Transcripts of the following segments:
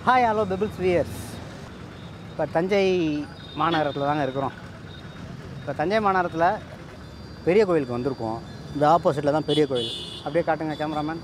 hi hello pebbles wears இப்போ தஞ்சை மாநகரத்தில் தாங்க இருக்கிறோம் இப்போ தஞ்சை மாநகரத்தில் பெரிய கோயிலுக்கு வந்திருக்கோம் இந்த ஆப்போசிட்டில் தான் பெரிய கோயில் அப்படியே காட்டுங்க கேமராமேன்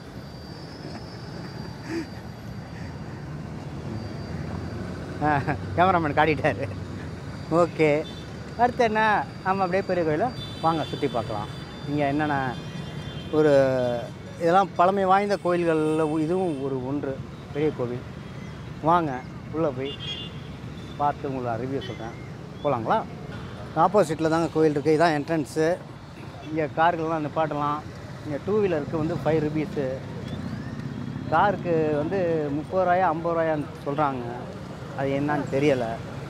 கேமராமேன் காட்டிட்டாரு ஓகே அடுத்து என்ன நம்ம அப்படியே பெரிய கோயிலை வாங்க சுற்றி பார்க்கலாம் இங்கே என்னென்ன ஒரு இதெல்லாம் பழமை வாய்ந்த கோயில்களில் இதுவும் ஒரு ஒன்று பெரிய கோவில் வாங்க உள்ளே போய் பார்த்து உங்களுக்கு ரிவ்யூ சொல்கிறேன் போகலாங்களா ஆப்போசிட்டில் தாங்க கோயில் இருக்குது இதான் என்ட்ரன்ஸு இங்கே கார்கள்லாம் நிப்பாட்டலாம் இங்கே டூ வீலருக்கு வந்து ஃபைவ் ருபீஸு காருக்கு வந்து முப்பது ரூபாயா ஐம்பது ரூபாயான்னு சொல்கிறாங்க அது என்னன்னு தெரியலை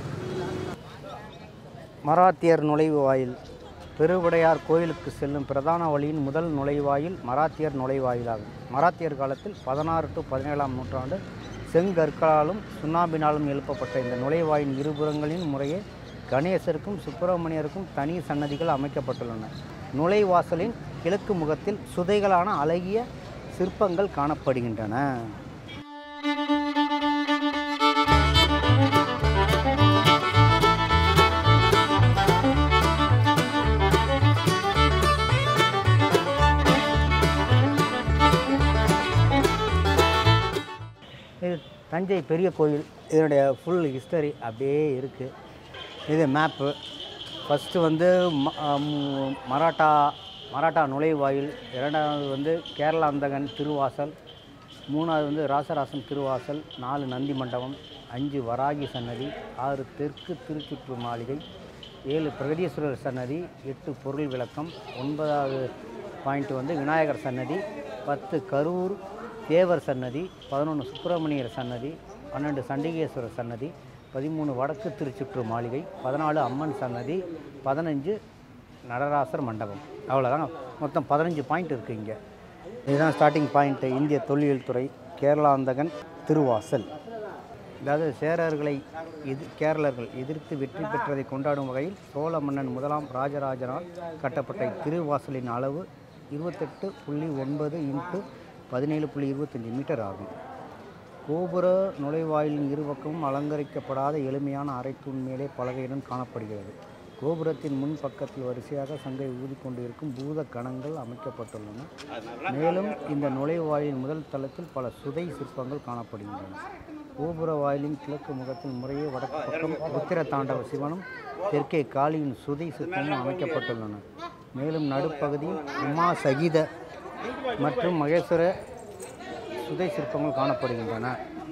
மராத்தியர் நுழைவு வாயில் பெருவுடையார் கோயிலுக்கு செல்லும் பிரதான வழியின் முதல் நுழைவாயில் மராத்தியர் நுழைவாயிலாகும் மராத்தியர் காலத்தில் பதினாறு டு பதினேழாம் நூற்றாண்டு செங்கற்களாலும் சுண்ணாம்பினாலும் எழுப்பப்பட்ட இந்த நுழைவாயின் இருபுறங்களின் முறையே கணேசருக்கும் சுப்பிரமணியருக்கும் தனி சன்னதிகள் அமைக்கப்பட்டுள்ளன நுழைவாசலின் கிழக்கு முகத்தில் சுதைகளான அழகிய சிற்பங்கள் காணப்படுகின்றன இது தஞ்சை பெரிய கோயில் இதனுடைய ஃபுல் ஹிஸ்டரி அப்படியே இருக்குது இது மேப்பு ஃபஸ்ட்டு வந்து ம- ஆம், மராட்டா மராட்டா நுழைவாயில் இரண்டாவது வந்து கேரளா அந்தகன் திருவாசல் மூணாவது வந்து ராசராசன் திருவாசல் நாலு நந்தி மண்டபம் அஞ்சு வராகி சன்னதி ஆறு தெற்கு திருச்சுற்று மாளிகை ஏழு பிரகதீஸ்வரர் சன்னதி எட்டு பொருள் விளக்கம் ஒன்பதாவது பாயிண்ட் வந்து விநாயகர் சன்னதி பத்து கரூர் தேவர் சன்னதி பதினொன்று சுப்பிரமணியர் சன்னதி பன்னெண்டு சண்டிகேஸ்வரர் சன்னதி பதிமூணு வடக்கு திருச்சுற்று மாளிகை பதினாலு அம்மன் சன்னதி பதினஞ்சு நடராசர் மண்டபம் அவ்வளோதாங்க மொத்தம் பதினஞ்சு பாயிண்ட் இருக்குது இங்கே இதுதான் ஸ்டார்டிங் பாயிண்ட்டு இந்திய தொல்லியல் துறை கேரளாந்தகன் திருவாசல் அதாவது சேரர்களை எதி கேரளர்கள் எதிர்த்து வெற்றி பெற்றதை கொண்டாடும் வகையில் சோழ மன்னன் முதலாம் ராஜராஜனால் கட்டப்பட்ட இத்திருவாசலின் அளவு இருபத்தெட்டு புள்ளி ஒன்பது இன்ட்டு பதினேழு புள்ளி இருபத்தஞ்சி மீட்டர் ஆகும் கோபுர நுழைவாயிலின் இருபக்கமும் அலங்கரிக்கப்படாத எளிமையான அரைத்தூண் மேலே பலகையுடன் காணப்படுகிறது கோபுரத்தின் முன் பக்கத்தில் வரிசையாக சங்கை ஊதிக்கொண்டிருக்கும் பூத கணங்கள் அமைக்கப்பட்டுள்ளன மேலும் இந்த நுழைவாயிலின் முதல் தளத்தில் பல சுதை சிற்பங்கள் காணப்படுகின்றன கோபுர வாயிலின் கிழக்கு முகத்தில் முறையே வடக்கு பக்கம் உத்திர தாண்டவ சிவனும் தெற்கே காளியின் சுதை சிற்பமும் அமைக்கப்பட்டுள்ளன மேலும் நடுப்பகுதியில் உமா சகித மற்றும் மகேஸ்வர சுதை சிற்பங்கள் காணப்படுகின்றன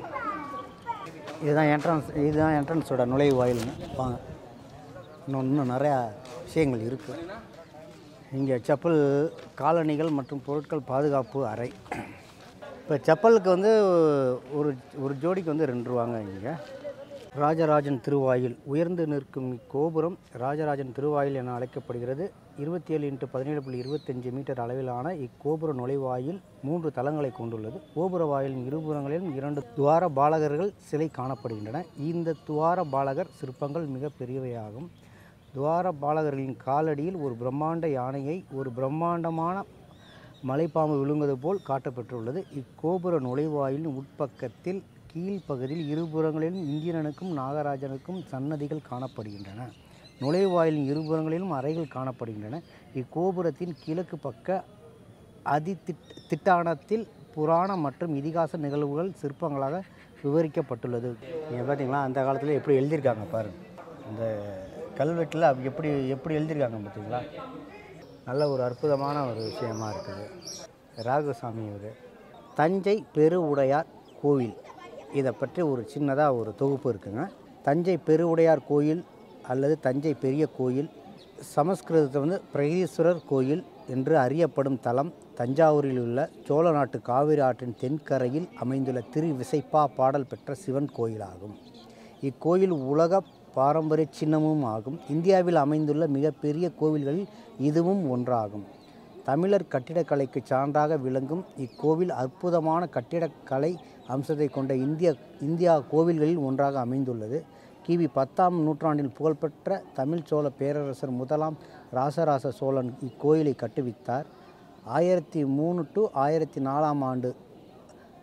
இதுதான் என்ட்ரன்ஸ் இதுதான் என்ட்ரன்ஸோட நுழைவாயிலுங்க வாங்க இன்னும் இன்னும் நிறையா விஷயங்கள் இருக்குது இங்கே செப்பல் காலணிகள் மற்றும் பொருட்கள் பாதுகாப்பு அறை இப்போ செப்பலுக்கு வந்து ஒரு ஒரு ஜோடிக்கு வந்து ரெண்டு ரூபாங்க இங்கே ராஜராஜன் திருவாயில் உயர்ந்து நிற்கும் இக்கோபுரம் ராஜராஜன் திருவாயில் என அழைக்கப்படுகிறது இருபத்தி ஏழு இன்ட்டு பதினேழு புள்ளி இருபத்தஞ்சு மீட்டர் அளவிலான இக்கோபுர நுழைவாயில் மூன்று தளங்களை கொண்டுள்ளது கோபுர வாயிலின் இருபுறங்களிலும் இரண்டு துவார பாலகர்கள் சிலை காணப்படுகின்றன இந்த துவார பாலகர் சிற்பங்கள் மிக பெரியவையாகும் துவார பாலகர்களின் காலடியில் ஒரு பிரம்மாண்ட யானையை ஒரு பிரம்மாண்டமான மலைப்பாம்பு விழுங்குவது போல் காட்டப்பட்டுள்ளது இக்கோபுர நுழைவாயிலின் உட்பக்கத்தில் கீழ்ப்பகுதியில் இருபுறங்களிலும் இந்திரனுக்கும் நாகராஜனுக்கும் சன்னதிகள் காணப்படுகின்றன நுழைவாயிலின் இருபுறங்களிலும் அறைகள் காணப்படுகின்றன இக்கோபுரத்தின் கிழக்கு பக்க அதி திட் திட்டானத்தில் புராண மற்றும் இதிகாச நிகழ்வுகள் சிற்பங்களாக விவரிக்கப்பட்டுள்ளது நீங்கள் பார்த்தீங்களா அந்த காலத்தில் எப்படி எழுதியிருக்காங்க பாருங்க இந்த கல்வெட்டில் அப்படி எப்படி எப்படி எழுதியிருக்காங்க பார்த்தீங்களா நல்ல ஒரு அற்புதமான ஒரு விஷயமா இருக்குது ராகுசாமி இவர் தஞ்சை பெருவுடையார் கோவில் இதை பற்றி ஒரு சின்னதாக ஒரு தொகுப்பு இருக்குங்க தஞ்சை பெருவுடையார் கோயில் அல்லது தஞ்சை பெரிய கோயில் சமஸ்கிருதத்தில் வந்து பிரகதீஸ்வரர் கோயில் என்று அறியப்படும் தலம் தஞ்சாவூரில் உள்ள சோழ நாட்டு காவிரி ஆற்றின் தென்கரையில் அமைந்துள்ள திரு விசைப்பா பாடல் பெற்ற சிவன் கோயிலாகும் இக்கோயில் உலக பாரம்பரிய சின்னமும் ஆகும் இந்தியாவில் அமைந்துள்ள மிகப்பெரிய கோவில்களில் இதுவும் ஒன்றாகும் தமிழர் கட்டிடக்கலைக்கு சான்றாக விளங்கும் இக்கோவில் அற்புதமான கட்டிடக்கலை அம்சத்தை கொண்ட இந்திய இந்தியா கோவில்களில் ஒன்றாக அமைந்துள்ளது கிபி பத்தாம் நூற்றாண்டில் புகழ்பெற்ற தமிழ் சோழ பேரரசர் முதலாம் ராசராச சோழன் இக்கோயிலை கட்டுவித்தார் ஆயிரத்தி மூணு டு ஆயிரத்தி நாலாம் ஆண்டு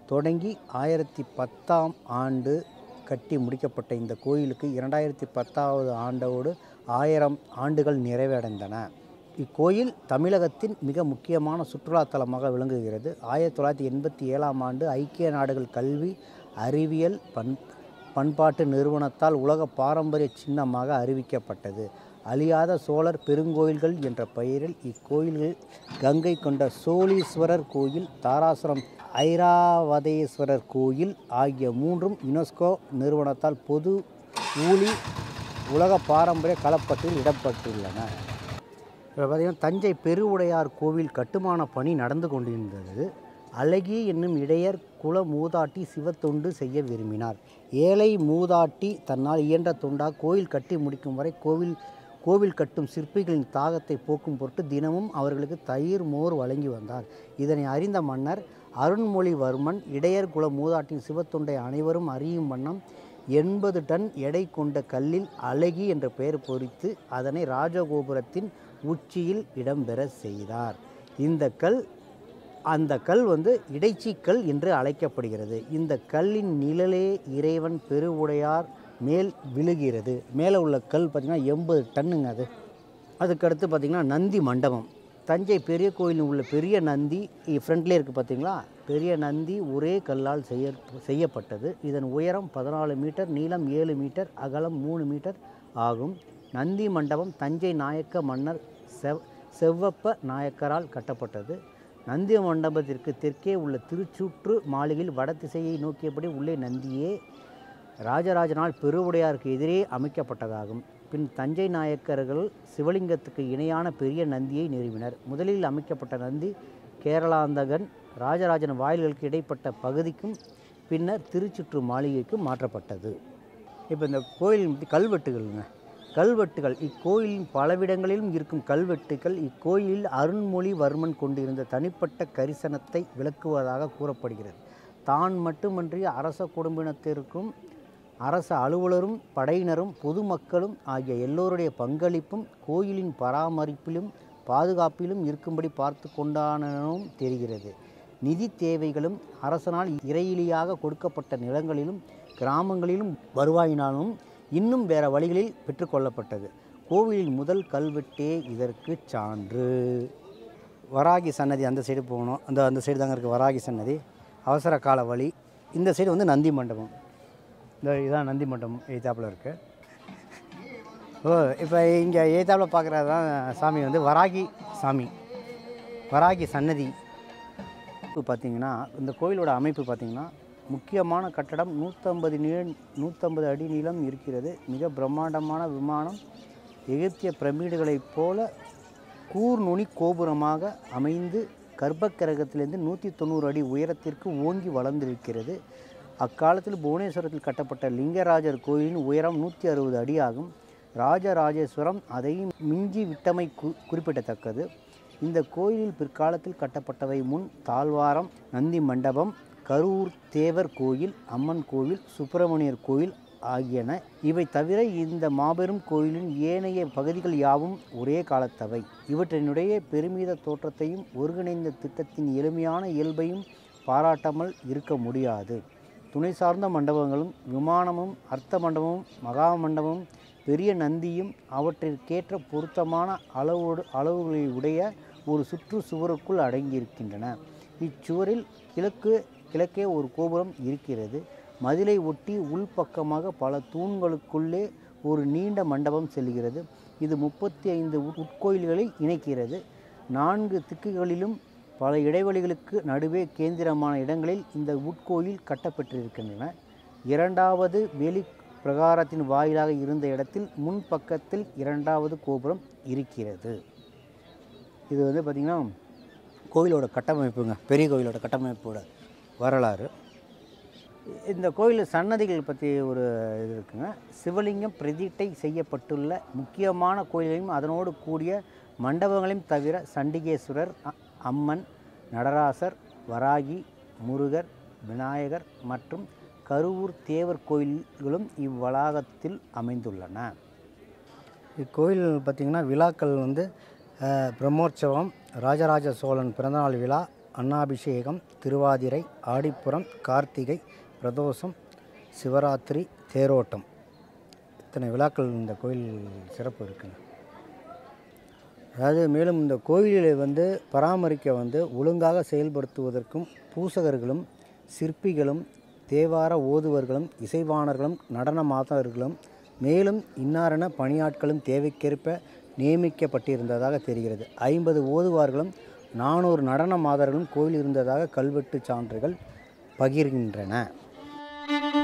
தொடங்கி ஆயிரத்தி பத்தாம் ஆண்டு கட்டி முடிக்கப்பட்ட இந்த கோயிலுக்கு இரண்டாயிரத்தி பத்தாவது ஆண்டோடு ஆயிரம் ஆண்டுகள் நிறைவடைந்தன இக்கோயில் தமிழகத்தின் மிக முக்கியமான சுற்றுலாத்தலமாக விளங்குகிறது ஆயிரத்தி தொள்ளாயிரத்தி எண்பத்தி ஏழாம் ஆண்டு ஐக்கிய நாடுகள் கல்வி அறிவியல் பண் பண்பாட்டு நிறுவனத்தால் உலக பாரம்பரிய சின்னமாக அறிவிக்கப்பட்டது அழியாத சோழர் பெருங்கோயில்கள் என்ற பெயரில் இக்கோயில்கள் கங்கை கொண்ட சோழீஸ்வரர் கோயில் தாராசுரம் ஐராவதேஸ்வரர் கோயில் ஆகிய மூன்றும் யுனெஸ்கோ நிறுவனத்தால் பொது ஊழி உலக பாரம்பரிய களப்பட்டில் இடப்பட்டுள்ளன இப்போ பார்த்தீங்கன்னா தஞ்சை பெருவுடையார் கோவில் கட்டுமான பணி நடந்து கொண்டிருந்தது அழகி என்னும் இடையர் குல மூதாட்டி சிவத்தொண்டு செய்ய விரும்பினார் ஏழை மூதாட்டி தன்னால் இயன்ற தொண்டாக கோயில் கட்டி முடிக்கும் வரை கோவில் கோவில் கட்டும் சிற்பிகளின் தாகத்தை போக்கும் பொருட்டு தினமும் அவர்களுக்கு தயிர் மோர் வழங்கி வந்தார் இதனை அறிந்த மன்னர் அருண்மொழிவர்மன் இடையர் குல மூதாட்டின் சிவத்தொண்டை அனைவரும் அறியும் வண்ணம் எண்பது டன் எடை கொண்ட கல்லில் அழகி என்ற பெயர் பொறித்து அதனை ராஜகோபுரத்தின் உச்சியில் இடம்பெற செய்தார் இந்த கல் அந்த கல் வந்து இடைச்சிக்கல் என்று அழைக்கப்படுகிறது இந்த கல்லின் நிழலே இறைவன் பெருவுடையார் மேல் விழுகிறது மேலே உள்ள கல் பார்த்திங்கன்னா எண்பது டன்னுங்க அது அதுக்கடுத்து பார்த்திங்கன்னா நந்தி மண்டபம் தஞ்சை பெரிய கோயிலில் உள்ள பெரிய நந்தி ஃப்ரண்ட்லேயே இருக்குது பார்த்தீங்களா பெரிய நந்தி ஒரே கல்லால் செய்ய செய்யப்பட்டது இதன் உயரம் பதினாலு மீட்டர் நீளம் ஏழு மீட்டர் அகலம் மூணு மீட்டர் ஆகும் நந்தி மண்டபம் தஞ்சை நாயக்க மன்னர் செவ் செவ்வப்ப நாயக்கரால் கட்டப்பட்டது நந்தி மண்டபத்திற்கு தெற்கே உள்ள திருச்சுற்று மாளிகையில் வடதிசையை நோக்கியபடி உள்ளே நந்தியே ராஜராஜனால் பெருவுடையாருக்கு எதிரே அமைக்கப்பட்டதாகும் பின் தஞ்சை நாயக்கர்கள் சிவலிங்கத்துக்கு இணையான பெரிய நந்தியை நிறுவினர் முதலில் அமைக்கப்பட்ட நந்தி கேரளாந்தகன் ராஜராஜன் வாயில்களுக்கு இடைப்பட்ட பகுதிக்கும் பின்னர் திருச்சுற்று மாளிகைக்கும் மாற்றப்பட்டது இப்போ இந்த கோயில் கல்வெட்டுகள்ங்க கல்வெட்டுகள் இக்கோயிலின் பலவிடங்களிலும் இருக்கும் கல்வெட்டுகள் இக்கோயிலில் அருண்மொழிவர்மன் கொண்டிருந்த தனிப்பட்ட கரிசனத்தை விளக்குவதாக கூறப்படுகிறது தான் மட்டுமன்றி அரச குடும்பினத்திற்கும் அரச அலுவலரும் படையினரும் பொதுமக்களும் ஆகிய எல்லோருடைய பங்களிப்பும் கோயிலின் பராமரிப்பிலும் பாதுகாப்பிலும் இருக்கும்படி பார்த்து கொண்டானும் தெரிகிறது நிதி தேவைகளும் அரசனால் இறையிலியாக கொடுக்கப்பட்ட நிலங்களிலும் கிராமங்களிலும் வருவாயினாலும் இன்னும் வேற வழிகளில் பெற்றுக்கொள்ளப்பட்டது கோவிலின் முதல் கல்வெட்டே இதற்கு சான்று வராகி சன்னதி அந்த சைடு போகணும் அந்த அந்த சைடு தாங்க இருக்குது வராகி சன்னதி அவசர கால வழி இந்த சைடு வந்து நந்தி மண்டபம் இந்த இதான் நந்தி மண்டபம் எய்த்தாப்பில் இருக்குது ஓ இப்போ இங்கே எய்த்தாப்பில் பார்க்குறது தான் சாமி வந்து வராகி சாமி வராகி சன்னதி இப்போ பார்த்தீங்கன்னா இந்த கோயிலோட அமைப்பு பார்த்தீங்கன்னா முக்கியமான கட்டடம் நூற்றம்பது நீ நூற்றம்பது அடி நீளம் இருக்கிறது மிக பிரம்மாண்டமான விமானம் எகிப்திய பிரமிடுகளைப் போல கூர்நுனி கோபுரமாக அமைந்து கர்ப்பக்கிரகத்திலிருந்து நூற்றி தொண்ணூறு அடி உயரத்திற்கு ஓங்கி வளர்ந்திருக்கிறது அக்காலத்தில் புவனேஸ்வரத்தில் கட்டப்பட்ட லிங்கராஜர் கோயிலின் உயரம் நூற்றி அறுபது அடி ஆகும் ராஜராஜேஸ்வரம் அதையும் மிஞ்சி விட்டமை கு குறிப்பிடத்தக்கது இந்த கோயிலில் பிற்காலத்தில் கட்டப்பட்டவை முன் தாழ்வாரம் நந்தி மண்டபம் கரூர் தேவர் கோயில் அம்மன் கோவில் சுப்பிரமணியர் கோயில் ஆகியன இவை தவிர இந்த மாபெரும் கோயிலின் ஏனைய பகுதிகள் யாவும் ஒரே காலத்தவை இவற்றினுடைய பெருமித தோற்றத்தையும் ஒருங்கிணைந்த திட்டத்தின் எளிமையான இயல்பையும் பாராட்டாமல் இருக்க முடியாது துணை சார்ந்த மண்டபங்களும் விமானமும் அர்த்த மண்டபமும் மகா மண்டபமும் பெரிய நந்தியும் அவற்றிற்கேற்ற பொருத்தமான அளவோடு அளவுகளை உடைய ஒரு சுற்று சுவருக்குள் அடங்கியிருக்கின்றன இச்சுவரில் கிழக்கு கிழக்கே ஒரு கோபுரம் இருக்கிறது மதிலை ஒட்டி உள்பக்கமாக பல தூண்களுக்குள்ளே ஒரு நீண்ட மண்டபம் செல்கிறது இது முப்பத்தி ஐந்து உட்கோயில்களை இணைக்கிறது நான்கு திக்குகளிலும் பல இடைவெளிகளுக்கு நடுவே கேந்திரமான இடங்களில் இந்த உட்கோயில் கட்டப்பட்டிருக்கின்றன இரண்டாவது வெளி பிரகாரத்தின் வாயிலாக இருந்த இடத்தில் முன் பக்கத்தில் இரண்டாவது கோபுரம் இருக்கிறது இது வந்து பார்த்திங்கன்னா கோயிலோட கட்டமைப்புங்க பெரிய கோயிலோட கட்டமைப்போட வரலாறு இந்த கோயில் சன்னதிகள் பற்றி ஒரு இது இருக்குங்க சிவலிங்கம் பிரதிட்டை செய்யப்பட்டுள்ள முக்கியமான கோயிலையும் அதனோடு கூடிய மண்டபங்களையும் தவிர சண்டிகேஸ்வரர் அ- அம்மன் நடராசர் வராகி முருகர் விநாயகர் மற்றும் கருவூர் தேவர் கோயில்களும் இவ்வளாகத்தில் அமைந்துள்ளன இக்கோயில் பார்த்திங்கன்னா விழாக்கள் வந்து அஹ், பிரம்மோற்சவம் ராஜராஜ சோழன் பிறந்தநாள் விழா அன்னாபிஷேகம் திருவாதிரை ஆடிப்புறம் கார்த்திகை பிரதோஷம் சிவராத்திரி தேரோட்டம் இத்தனை விழாக்கள் இந்த கோயில் சிறப்பு இருக்குங்க அதாவது மேலும் இந்த கோயிலை வந்து பராமரிக்க வந்து ஒழுங்காக செயல்படுத்துவதற்கும் பூசகர்களும் சிற்பிகளும் தேவார ஓதுவர்களும் இசைவாணர்களும் நடன மாதர்களும் மேலும் இன்னாரென பணியாட்களும் தேவைக்கேற்ப நியமிக்கப்பட்டிருந்ததாக தெரிகிறது ஐம்பது ஓதுவார்களும் நானூறு நடன மாதர்களும் கோயில் இருந்ததாக கல்வெட்டு சான்றுகள் பகிர்கின்றன